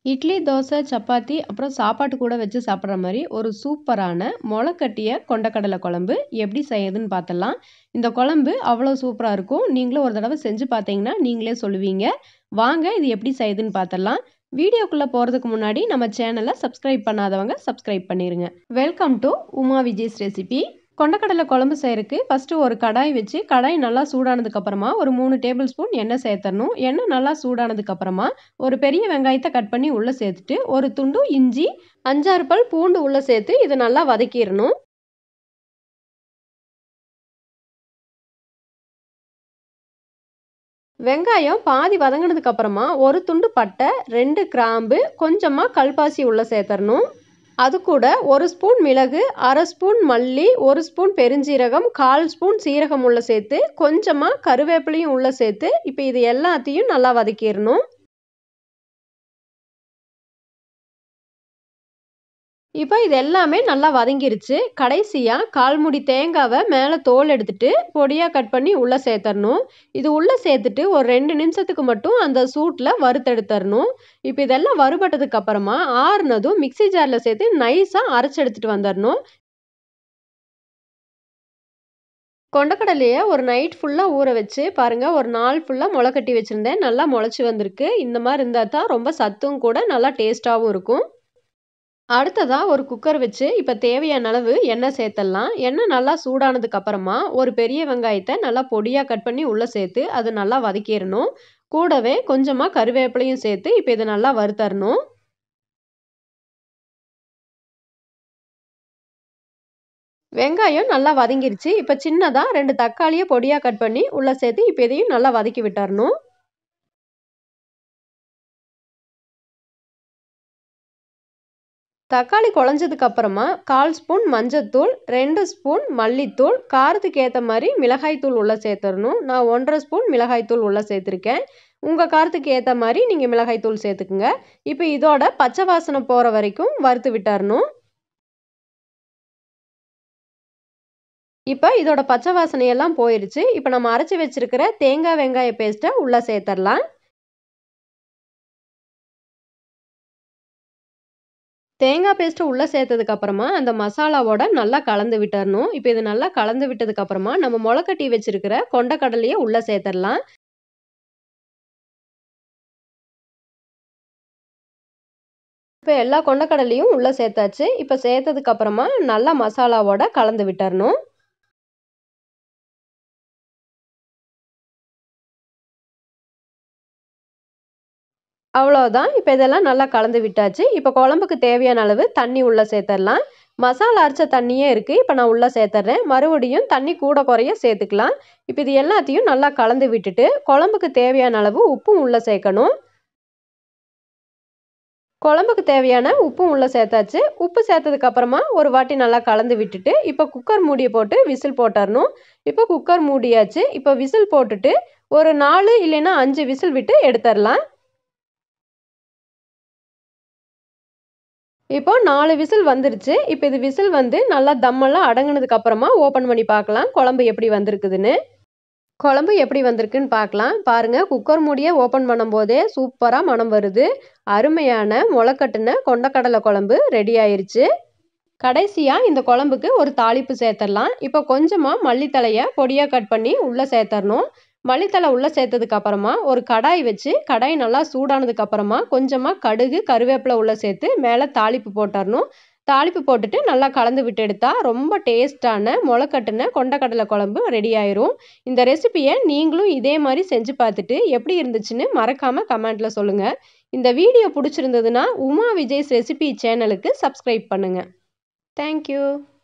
இட்லி தோசை சப்பாத்தி அப்புறம் சாப்பாட்டு கூட வச்சு சாப்பிட்ற மாதிரி ஒரு சூப்பரான முளைக்கட்டிய கொண்டக்கடலை குழம்பு எப்படி செய்யுதுன்னு பார்த்தலாம் இந்த குழம்பு அவ்வளோ சூப்பராக இருக்கும் நீங்களும் ஒரு தடவை செஞ்சு பார்த்தீங்கன்னா நீங்களே சொல்லுவீங்க வாங்க இது எப்படி செய்யுதுன்னு பார்த்தலாம் வீடியோக்குள்ளே போகிறதுக்கு முன்னாடி நம்ம சேனலை சப்ஸ்கிரைப் பண்ணாதவங்க சப்ஸ்கிரைப் பண்ணிடுங்க welcome to Uma Vijay's recipe கொண்டக்கடலை குழம்பு செய்யறதுக்கு ஃபஸ்ட்டு ஒரு கடாய் வச்சு கடாய் நல்லா சூடானதுக்கு அப்புறமா ஒரு மூணு டேபிள் ஸ்பூன் எண்ணெய் சேர்த்தரணும் எண்ணெய் நல்லா சூடானதுக்கு அப்புறமா ஒரு பெரிய வெங்காயத்தை கட் பண்ணி உள்ளே சேர்த்துட்டு ஒரு துண்டு இஞ்சி அஞ்சாறு பல் பூண்டு உள்ளே சேர்த்து இதை நல்லா வதக்கிடணும் வெங்காயம் பாதி வதங்கினதுக்கு அப்புறமா ஒரு துண்டு பட்டை ரெண்டு கிராம்பு கொஞ்சமாக கல்பாசி உள்ளே சேர்த்தரணும் அது கூட ஒரு ஸ்பூன் மிளகு அரை ஸ்பூன் மல்லி ஒரு ஸ்பூன் பெருஞ்சீரகம் கால் ஸ்பூன் சீரகம் உள்ள சேர்த்து கொஞ்சமாக கருவேப்பிலையும் உள்ள சேர்த்து இப்போ இது எல்லாத்தையும் நல்லா வதக்கிடணும் இப்போ இது எல்லாமே நல்லா வதங்கிருச்சு கடைசியாக கால் முடி தேங்காவை மேலே தோல் எடுத்துட்டு பொடியாக கட் பண்ணி உள்ளே சேர்த்தரணும் இது உள்ளே சேர்த்துட்டு ஒரு ரெண்டு நிமிஷத்துக்கு மட்டும் அந்த சூட்டில் வறுத்தெடுத்துடணும் இப்போ இதெல்லாம் வறுபட்டதுக்கு அப்புறமா ஆறுனதும் மிக்சி ஜாரில் சேர்த்து நைஸாக அரைச்சி எடுத்துகிட்டு வந்துடணும் கொண்டக்கடலையை ஒரு நைட் ஃபுல்லாக ஊற வச்சு பாருங்கள் ஒரு நாள் ஃபுல்லாக முளை கட்டி வச்சுருந்தேன் நல்லா முளைச்சி வந்திருக்கு இந்த மாதிரி இருந்தால் தான் ரொம்ப சத்தும் கூட நல்லா டேஸ்ட்டாகவும் இருக்கும் அடுத்ததாக ஒரு குக்கர் வச்சு இப்போ தேவையான அளவு எண்ணெய் சேர்த்துடலாம் எண்ணெய் நல்லா சூடானதுக்கு அப்புறமா ஒரு பெரிய வெங்காயத்தை நல்லா பொடியாக கட் பண்ணி உள்ளே சேர்த்து அது நல்லா வதக்கிடணும் கூடவே கொஞ்சமாக கருவேப்பிலையும் சேர்த்து இப்போ இதை நல்லா வறுத்தரணும் வெங்காயம் நல்லா வதங்கிருச்சு இப்போ சின்னதாக ரெண்டு தக்காளியை பொடியாக கட் பண்ணி உள்ளே சேர்த்து இப்போ இதையும் நல்லா வதக்கி விட்டுறணும் தக்காளி குழஞ்சதுக்கு அப்புறமா கால் ஸ்பூன் மஞ்சத்தூள் ரெண்டு ஸ்பூன் மல்லித்தூள் காரத்துக்கு ஏற்ற மாதிரி மிளகாய்த்தூள் உள்ளே சேர்த்துடணும் நான் ஒன்றரை ஸ்பூன் மிளகாய்த்தூள் உள்ளே சேர்த்துருக்கேன் உங்கள் காரத்துக்கு ஏற்ற மாதிரி நீங்கள் மிளகாய்த்தூள் சேர்த்துக்குங்க இப்போ இதோட பச்சை வாசனை போகிற வரைக்கும் வறுத்து விட்டுறணும் இப்போ இதோட பச்சை வாசனையெல்லாம் போயிடுச்சு இப்போ நம்ம அரைச்சி வச்சிருக்கிற தேங்காய் வெங்காய பேஸ்ட்டை உள்ளே சேர்த்துடலாம் தேங்காய் பேஸ்ட்டு உள்ளே சேர்த்ததுக்கு அப்புறமா அந்த மசாலாவோட நல்லா கலந்து விட்டுறணும் இப்போ இது நல்லா கலந்து விட்டதுக்கு அப்புறமா நம்ம முளைக்கட்டி வச்சிருக்கிற கொண்டக்கடலையை உள்ளே சேர்த்துடலாம் இப்போ எல்லா கொண்டக்கடலையும் உள்ளே சேர்த்தாச்சு இப்போ சேர்த்ததுக்கு அப்புறமா நல்லா மசாலாவோட கலந்து விட்டுறணும் அவ்வளோதான் இப்போ இதெல்லாம் நல்லா கலந்து விட்டாச்சு இப்போ குழம்புக்கு தேவையான அளவு தண்ணி உள்ளே சேர்த்துடலாம் மசாலா அரைச்ச தண்ணியே இருக்குது இப்போ நான் உள்ளே சேர்த்துட்றேன் மறுபடியும் தண்ணி கூட குறைய சேர்த்துக்கலாம் இப்போ இது எல்லாத்தையும் நல்லா கலந்து விட்டுட்டு குழம்புக்கு தேவையான அளவு உப்பும் உள்ளே சேர்க்கணும் குழம்புக்கு தேவையான உப்பும் உள்ளே சேர்த்தாச்சு உப்பு சேர்த்ததுக்கு அப்புறமா ஒரு வாட்டி நல்லா கலந்து விட்டுட்டு இப்போ குக்கர் மூடியை போட்டு விசில் போட்டுறணும் இப்போ குக்கர் மூடியாச்சு இப்போ விசில் போட்டுட்டு ஒரு நாலு இல்லைன்னா அஞ்சு விசில் விட்டு எடுத்துடலாம் இப்போ நாலு விசில் வந்துருச்சு இப்போ இது விசில் வந்து நல்லா தம்மெல்லாம் அடங்கினதுக்கு அப்புறமா ஓப்பன் பண்ணி பார்க்கலாம் குழம்பு எப்படி வந்திருக்குதுன்னு குழம்பு எப்படி வந்திருக்குன்னு பார்க்கலாம் பாருங்கள் குக்கர் மூடியை ஓப்பன் பண்ணும்போதே சூப்பராக மனம் வருது அருமையான முளைக்கட்டுன கொண்டக்கடலை குழம்பு ரெடி ஆயிருச்சு கடைசியாக இந்த குழம்புக்கு ஒரு தாளிப்பு சேர்த்துடலாம் இப்போ கொஞ்சமாக மல்லித்தலையை பொடியாக கட் பண்ணி உள்ளே சேர்த்துடணும் மல்லித்தலை உள்ளே சேர்த்ததுக்கு அப்புறமா ஒரு கடாய் வச்சு கடாய் நல்லா சூடானதுக்கு அப்புறமா கொஞ்சமாக கடுகு கருவேப்பிலை உள்ளே சேர்த்து மேலே தாளிப்பு போட்டுறணும் தாளிப்பு போட்டுட்டு நல்லா கலந்து விட்டு எடுத்தால் ரொம்ப டேஸ்டான முளைக்கட்டுன கொண்டக்கடலை குழம்பு ரெடி ஆயிரும் இந்த ரெசிபியை நீங்களும் இதே மாதிரி செஞ்சு பார்த்துட்டு எப்படி இருந்துச்சுன்னு மறக்காமல் கமெண்ட்டில் சொல்லுங்கள் இந்த வீடியோ பிடிச்சிருந்ததுன்னா உமா விஜய்ஸ் ரெசிபி சேனலுக்கு சப்ஸ்கிரைப் பண்ணுங்கள் தேங்க்யூ